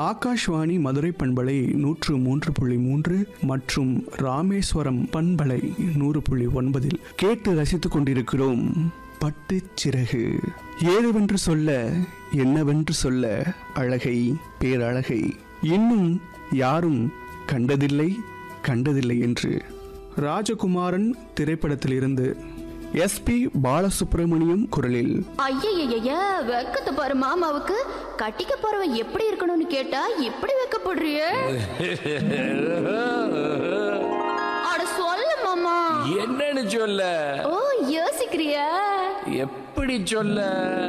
ஆகாஷ்வாணி மதுரை பண்பலை நூற்று மூன்று புள்ளி மூன்று மற்றும் ராமேஸ்வரம் பண்பலை நூறு புள்ளி ஒன்பதில் கேட்டு ரசித்துக் கொண்டிருக்கிறோம் பட்டுச் சிறகு ஏதுவென்று சொல்ல என்னவென்று சொல்ல அழகை பேரழகை இன்னும் யாரும் கண்டதில்லை கண்டதில்லை என்று ராஜகுமாரன் திரைப்படத்திலிருந்து எஸ்பி பாலசுப்ரமணியம் குரலில் ஐயய்யய்ய வெக்கத்தை பாரு மாமாவுக்கு கட்டிக்க போறவன் எப்படி இருக்கணும்னு கேட்டா எப்படி வெக்கப்படுறிய அட சொல்ல மாமா என்னன்னு சொல்ல ஓ யோசிக்கிறியா எப்படி சொல்ல